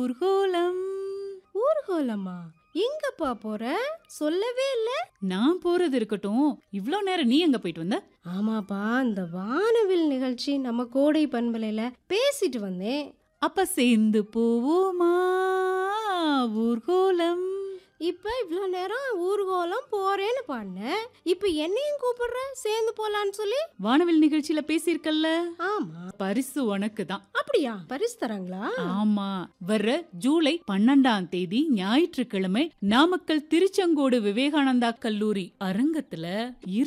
ஊர்கோலம் ஊர்கோலமா எங்கப்பா போற சொல்லவே இல்ல நான் போறது இருக்கட்டும் இவ்ளோ நேரம் நீ எங்க போயிட்டு வந்த ஆமாப்பா இந்த வானவில் நிகழ்ச்சி நம்ம கோடை பண்பலையில பேசிட்டு வந்தேன் அப்ப சேர்ந்து போவோமா ஊர்கோலம் இப்ப இவ்ளோ நேரம் ஊர்கோலம் போறேன்னு பாடினேன் இப்ப என்னையும் கூப்பிடுற சேர்ந்து போலான்னு சொல்லி வானவில் நிகழ்ச்சியில பேசியிருக்கல்ல ஆமா பரிசு உனக்கு தான் அப்படியா பரிசு தராங்களா ஆமா வர்ற ஜூலை பன்னெண்டாம் தேதி ஞாயிற்றுக்கிழமை நாமக்கல் திருச்செங்கோடு விவேகானந்தா கல்லூரி அரங்கத்துல